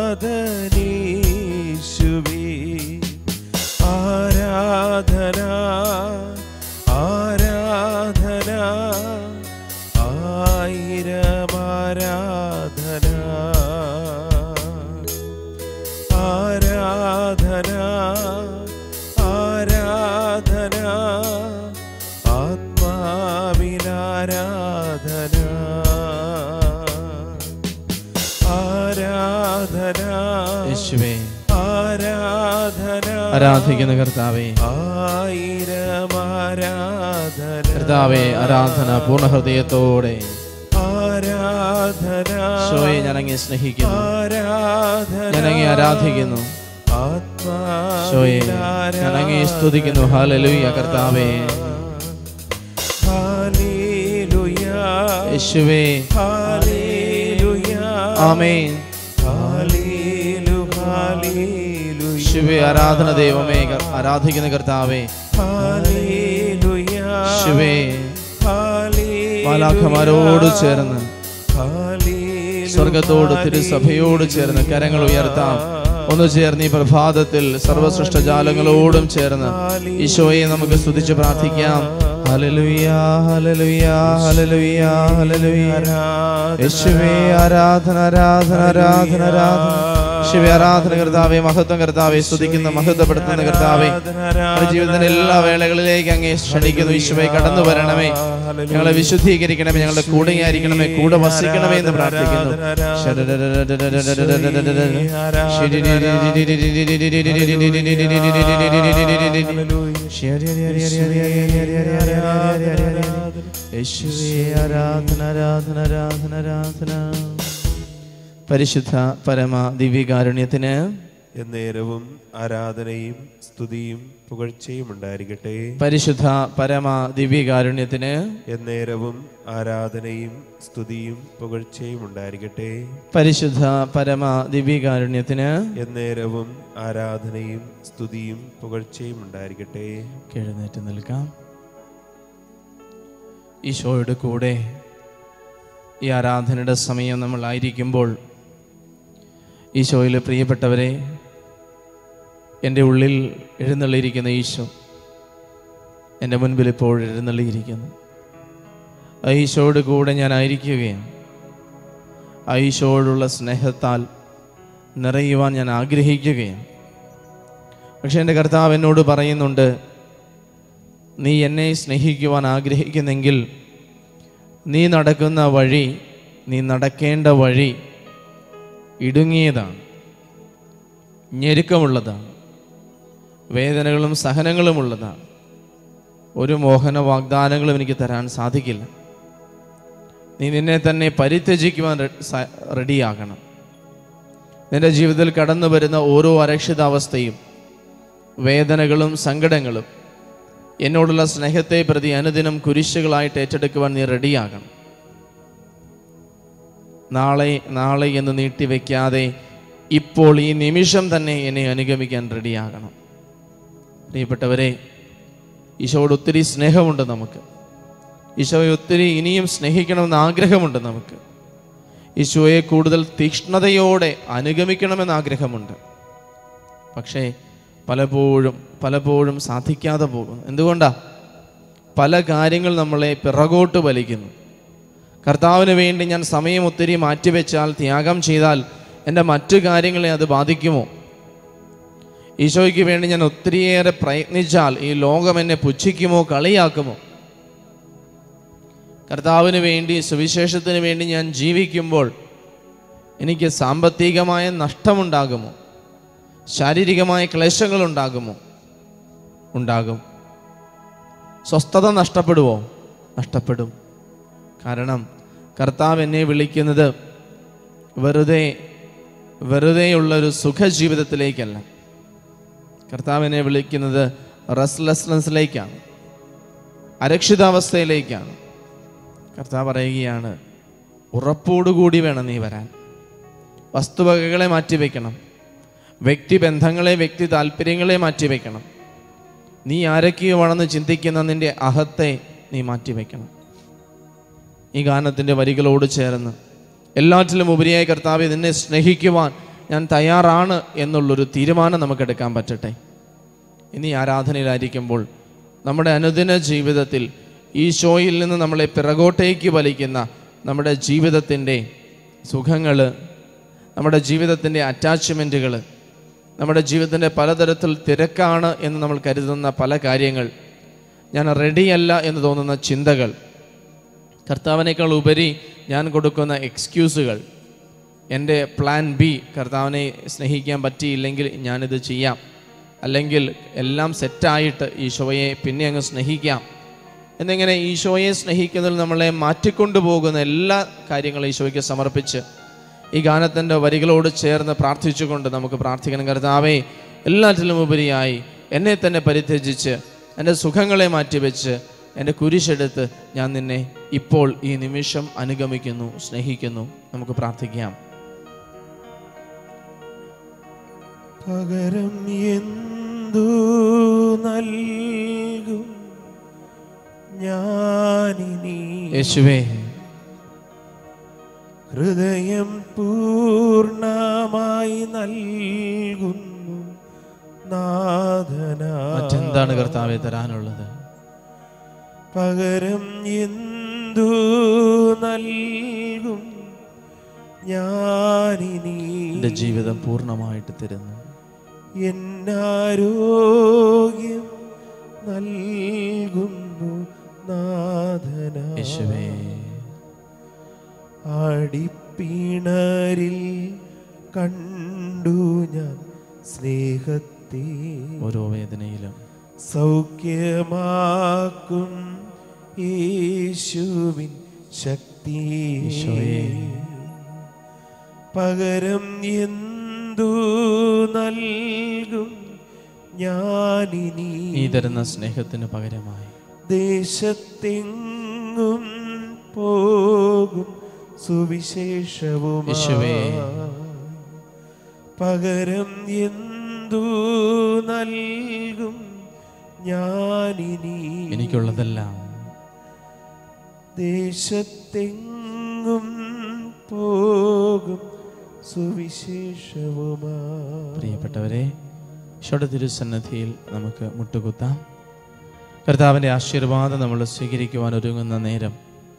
നാഥനീശുവേ ആരാധന ആരാധന ആയിരം ആരാധന ആരാധന ആരാധന ആത്മാവിലാരാധന ആരാധന യേശുവേ ആരാധന ആരാധിക്കുന്ന കർത്താവേ ആയിരം ആരാധന കർത്താവേ ആരാധന പൂർണ്ണ ഹൃദയത്തോടെ ആരാധന യേശുവേ ഞാൻ അങ്ങേ സ്നേഹിക്കുന്നു ആരാധന ഞാൻ അങ്ങേ ആരാധിക്കുന്നു യേശുവേ ഞാൻ അങ്ങേ സ്തുതിക്കുന്നു ഹാലലൂയ കർത്താവേ ഹാലേലുയാ യേശുവേ ഹാലേലുയാ ആമേൻ ഹാലേലു ഹാലേലുയാ യേശുവേ ആരാധന ദൈവമേ കർ- ആരാധിക്കുന്ന കർത്താവേ ഹാലേലുയാ യേശുവേ ഹാലേലുയാ മാലാഖമാരോട് ചേർന്ന് ഹാലേലു സ്വർഗത്തോട് തിരുസഭയോട് ചേർന്ന് കരങ്ങൾ ഉയർത്താം ഒന്ന് ചേർന്ന് ഈ പ്രഭാതത്തിൽ സർവസൃഷ്ടജാലങ്ങളോടും ചേർന്ന് ഈശോയെ നമുക്ക് സ്തുതിച്ച് പ്രാർത്ഥിക്കാം ഹല്ലേലൂയ ഹല്ലേലൂയ ഹല്ലേലൂയ ഹല്ലേലൂയ യേശുവേ ആരാധന ആരാധന ആരാധന ആരാധന യേശുവേ ആരാധന കർത്താവേ മഹത്വം കർത്താവേ സ്തുതിക്കുന്ന മഹത്വപ്പെടുത്തുന്ന കർത്താവേ നമ്മുടെ ജീവിതത്തിന്റെ എല്ലാ വേളകളിലേക്ക് അങ്ങേ ക്ഷണിക്കുന്നു ഈശോയെ കടന്നു വരണമേ ഞങ്ങളെ വിശുദ്ധീകരിക്കണമേ ഞങ്ങളുടെ കൂടെ ആയിരിക്കണമേ കൂടെ വസിക്കണമേ എന്ന് പ്രാർത്ഥിക്കുന്നു യേശുവേ ആരാധന ആരാധന ആരാധന ആരാധന പരിശുദ്ധ പരമ ദിവ്യകാരുണ്യത്തിന് എന്നേരവും ആരാധനയും സ്തുതിയും പുകഴ്ചയും ഉണ്ടായിരിക്കട്ടെ പരിശുദ്ധ പരമ ദിവ്യകാരുണ്യത്തിന് എന്നേരവും ആരാധനയും സ്തുതിയും പുകഴ്ചയും ഉണ്ടായിരിക്കട്ടെ പരിശുദ്ധ പരമ ദിവ്യകാരുണ്യത്തിന് എന്നേരവും ആരാധനയും സ്തുതിയും പുകഴ്ചയും ഉണ്ടായിരിക്കട്ടെ എഴുന്നേറ്റ് നിൽക്കാം ഈശോയുടെ കൂടെ ഈ ആരാധനയുടെ സമയം നമ്മളായിരിക്കുമ്പോൾ ഈശോയിൽ പ്രിയപ്പെട്ടവരെ എൻ്റെ ഉള്ളിൽ എഴുന്നള്ളിയിരിക്കുന്ന ഈശോ എൻ്റെ മുൻപിൽ ഇപ്പോൾ എഴുന്നള്ളിയിരിക്കുന്നു ആ ഈശോയുടെ കൂടെ ഞാൻ ആയിരിക്കുകയാണ് ആ ഈശോയോടുള്ള സ്നേഹത്താൽ നിറയുവാൻ ഞാൻ ആഗ്രഹിക്കുകയാണ് പക്ഷെ എൻ്റെ കർത്താവ് എന്നോട് പറയുന്നുണ്ട് നീ എന്നെ സ്നേഹിക്കുവാൻ ആഗ്രഹിക്കുന്നെങ്കിൽ നീ നടക്കുന്ന വഴി നീ നടക്കേണ്ട വഴി ഇടുങ്ങിയതാണ് ഞെരുക്കമുള്ളതാണ് വേദനകളും സഹനങ്ങളുമുള്ളതാണ് ഒരു മോഹന വാഗ്ദാനങ്ങളും എനിക്ക് തരാൻ സാധിക്കില്ല നീ നിന്നെ തന്നെ പരിത്യജിക്കുവാൻ റെ- സ- റെഡിയാകണം നിന്റെ ജീവിതത്തിൽ കടന്നു വരുന്ന ഓരോ അരക്ഷിതാവസ്ഥയും വേദനകളും സങ്കടങ്ങളും എന്നോടുള്ള സ്നേഹത്തെ പ്രതി അനുദിനം കുരിശുകളായിട്ട് ഏറ്റെടുക്കുവാൻ നീ റെഡിയാകണം നാളെ നാളെ എന്ന് നീട്ടിവെക്കാതെ ഇപ്പോൾ ഈ നിമിഷം തന്നെ എന്നെ അനുഗമിക്കാൻ റെഡിയാകണം പ്രിയപ്പെട്ടവരെ ഈശോയോട് ഒത്തിരി സ്നേഹമുണ്ട് നമുക്ക് ഈശോയെ ഒത്തിരി ഇനിയും സ്നേഹിക്കണമെന്ന് ആഗ്രഹമുണ്ട് നമുക്ക് ഈശോയെ കൂടുതൽ തീക്ഷ്ണതയോടെ അനുഗമിക്കണമെന്ന് ആഗ്രഹമുണ്ട് പക്ഷേ പലപ്പോഴും പലപ്പോഴും സാധിക്കാതെ പോകുന്നു എന്തുകൊണ്ടാ പല കാര്യങ്ങൾ നമ്മളെ പിറകോട്ട് വലിക്കുന്നു കർത്താവിന് വേണ്ടി ഞാൻ സമയം ഒത്തിരി മാറ്റിവെച്ചാൽ ത്യാഗം ചെയ്താൽ എൻ്റെ മറ്റു കാര്യങ്ങളെ അത് ബാധിക്കുമോ ഈശോയ്ക്ക് വേണ്ടി ഞാൻ ഒത്തിരിയേറെ പ്രയത്നിച്ചാൽ ഈ ലോകം എന്നെ പുച്ഛിക്കുമോ കളിയാക്കുമോ കർത്താവിന് വേണ്ടി സുവിശേഷത്തിന് വേണ്ടി ഞാൻ ജീവിക്കുമ്പോൾ എനിക്ക് സാമ്പത്തികമായ നഷ്ടമുണ്ടാകുമോ ശാരീരികമായ ക്ലേശങ്ങൾ ഉണ്ടാകുമോ ഉണ്ടാകും സ്വസ്ഥത നഷ്ടപ്പെടുമോ നഷ്ടപ്പെടും കാരണം കർത്താവ് എന്നെ വിളിക്കുന്നത് വെറുതെ വെറുതെയുള്ളൊരു സുഖജീവിതത്തിലേക്കല്ല കർത്താവ് എന്നെ വിളിക്കുന്നത് റെസ്ലെസ്നെസ്സിലേക്കാണ് അരക്ഷിതാവസ്ഥയിലേക്കാണ് കർത്താവ് പറയുകയാണ് ഉറപ്പോടുകൂടി വേണം നീ വരാൻ വസ്തുവകകളെ മാറ്റിവെക്കണം വ്യക്തിബന്ധങ്ങളെ വ്യക്തി താല്പര്യങ്ങളെ മാറ്റിവെക്കണം നീ ആരൊക്കെയുമാണെന്ന് ചിന്തിക്കുന്ന നിന്റെ അഹത്തെ നീ മാറ്റിവെക്കണം ഈ ഗാനത്തിൻ്റെ വരികളോട് ചേർന്ന് എല്ലാറ്റിലും ഉപരിയായി കർത്താവെ നിന്നെ സ്നേഹിക്കുവാൻ ഞാൻ തയ്യാറാണ് എന്നുള്ളൊരു തീരുമാനം നമുക്കെടുക്കാൻ പറ്റട്ടെ ഇനി ആരാധനയിലായിരിക്കുമ്പോൾ നമ്മുടെ അനുദിന ജീവിതത്തിൽ ഈശോയിൽ നിന്ന് നമ്മളെ പിറകോട്ടേക്ക് വലിക്കുന്ന നമ്മുടെ ജീവിതത്തിൻ്റെ സുഖങ്ങൾ നമ്മുടെ ജീവിതത്തിൻ്റെ അറ്റാച്ച്മെൻറ്റുകൾ നമ്മുടെ ജീവിതത്തിൻ്റെ പലതരത്തിൽ തിരക്കാണ് എന്ന് നമ്മൾ കരുതുന്ന പല കാര്യങ്ങൾ ഞാൻ റെഡിയല്ല എന്ന് തോന്നുന്ന ചിന്തകൾ കർത്താവിനേക്കാൾ ഉപരി ഞാൻ കൊടുക്കുന്ന എക്സ്ക്യൂസുകൾ എൻ്റെ പ്ലാൻ ബി കർത്താവിനെ സ്നേഹിക്കാൻ പറ്റിയില്ലെങ്കിൽ ഞാനിത് ചെയ്യാം അല്ലെങ്കിൽ എല്ലാം സെറ്റായിട്ട് ഈശോയെ പിന്നെ അങ്ങ് സ്നേഹിക്കാം എന്നിങ്ങനെ ഈശോയെ സ്നേഹിക്കുന്നതിൽ നമ്മളെ മാറ്റിക്കൊണ്ടു പോകുന്ന എല്ലാ കാര്യങ്ങളും ഈശോയ്ക്ക് സമർപ്പിച്ച് ഈ ഗാനത്തിൻ്റെ വരികളോട് ചേർന്ന് പ്രാർത്ഥിച്ചുകൊണ്ട് നമുക്ക് പ്രാർത്ഥിക്കണം കർത്താവേ എല്ലാറ്റിലും ഉപരിയായി എന്നെ തന്നെ പരിത്യജിച്ച് എൻ്റെ സുഖങ്ങളെ മാറ്റിവെച്ച് എൻ്റെ കുരിശെടുത്ത് ഞാൻ നിന്നെ ഇപ്പോൾ ഈ നിമിഷം അനുഗമിക്കുന്നു സ്നേഹിക്കുന്നു നമുക്ക് പ്രാർത്ഥിക്കാം പകരം എന്തു നൽകും ഞാനിനി യേശുവേ ഹൃദയം പൂർണ്ണമായി നൽകുന്നു നാഥന മറ്റെന്താണ് കർത്താവെ തരാനുള്ളത് പകരം എന്തു നൽകും ഞാനിനി എൻ്റെ ജീവിതം പൂർണ്ണമായിട്ട് തരുന്നു എന്നാരോഗ്യം നൽകുന്നു നാഥന യേശുവേ ആടിപ്പിണരിൽ കണ്ടു ഞാൻ സ്നേഹത്തെ ഓരോ വേദനയിലും സൗഖ്യമാക്കും യേശുവിൻ ശക്തി ഈശോയേ. പകരം എന്തു നൽകും ഞാനിനി നീ തരുന്ന സ്നേഹത്തിന് പകരമായി ദേശത്തെങ്ങും പോകും സുവിശേഷവും യേശുവേ. പകരം എന്തു നൽകും ഞാനിനി എനിക്കുള്ളതെല്ലാം ദേശത്തെങ്ങും പോകും സുവിശേഷവുമാ പ്രിയപ്പെട്ടവരെ ഈശോയുടെ തിരുസന്നിധിയിൽ നമുക്ക് മുട്ടുകുത്താം കർത്താവിൻ്റെ ആശീർവാദം നമ്മൾ സ്വീകരിക്കുവാൻ ഒരുങ്ങുന്ന നേരം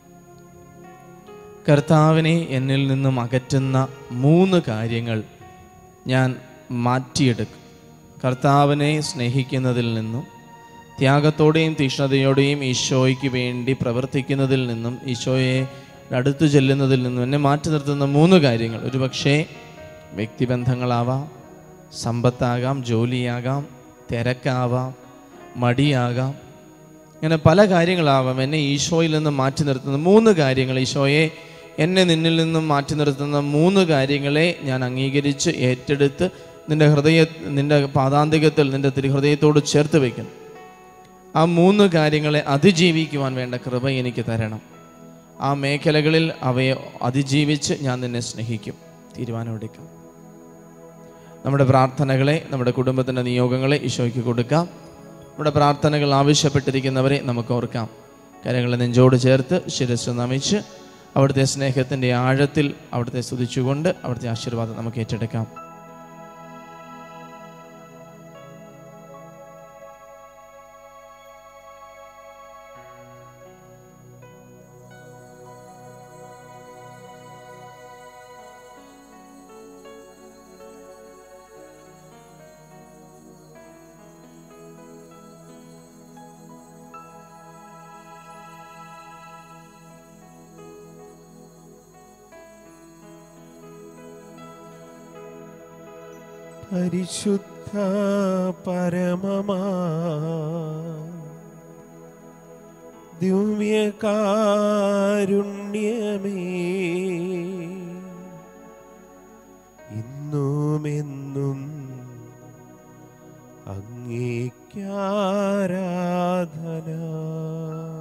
കർത്താവിനെ എന്നിൽ നിന്നും അകറ്റുന്ന മൂന്ന് കാര്യങ്ങൾ ഞാൻ മാറ്റിയെടുക്കും കർത്താവിനെ സ്നേഹിക്കുന്നതിൽ നിന്നും ത്യാഗത്തോടെയും തീക്ഷ്ണതയോടെയും ഈശോയ്ക്ക് വേണ്ടി പ്രവർത്തിക്കുന്നതിൽ നിന്നും ഈശോയെ അടുത്തു ചെല്ലുന്നതിൽ നിന്നും എന്നെ മാറ്റി നിർത്തുന്ന മൂന്ന് കാര്യങ്ങൾ ഒരുപക്ഷേ വ്യക്തിബന്ധങ്ങളാവാം സമ്പത്താകാം ജോലിയാകാം തിരക്കാവാം മടിയാകാം ഇങ്ങനെ പല കാര്യങ്ങളാവാം എന്നെ ഈശോയിൽ നിന്ന് മാറ്റി നിർത്തുന്ന മൂന്ന് കാര്യങ്ങൾ ഈശോയെ എന്നെ നിന്നിൽ നിന്നും മാറ്റി നിർത്തുന്ന മൂന്ന് കാര്യങ്ങളെ ഞാൻ അംഗീകരിച്ച് ഏറ്റെടുത്ത് നിന്റെ ഹൃദയ നിന്റെ പാതാന്തികത്തിൽ നിന്റെ തിരുഹൃദയത്തോട് ചേർത്ത് വയ്ക്കണം ആ മൂന്ന് കാര്യങ്ങളെ അതിജീവിക്കുവാൻ വേണ്ട കൃപ എനിക്ക് തരണം ആ മേഖലകളിൽ അവയെ അതിജീവിച്ച് ഞാൻ നിന്നെ സ്നേഹിക്കും തീരുമാനമെടുക്കാം നമ്മുടെ പ്രാർത്ഥനകളെ നമ്മുടെ കുടുംബത്തിൻ്റെ നിയോഗങ്ങളെ ഈശോയ്ക്ക് കൊടുക്കാം നമ്മുടെ പ്രാർത്ഥനകൾ ആവശ്യപ്പെട്ടിരിക്കുന്നവരെ നമുക്ക് ഓർക്കാം കരങ്ങളെ നെഞ്ചോട് ചേർത്ത് ശിരസ് നമിച്ച് അവിടുത്തെ സ്നേഹത്തിൻ്റെ ആഴത്തിൽ അവിടുത്തെ സ്തുതിച്ചുകൊണ്ട് അവിടുത്തെ ആശീർവാദം നമുക്ക് ഏറ്റെടുക്കാം പരിശുദ്ധ പരമമാ ദിവ്യകാരുണ്യമേ ഇന്നുമെന്നും അങ്ങേക്കാരാധന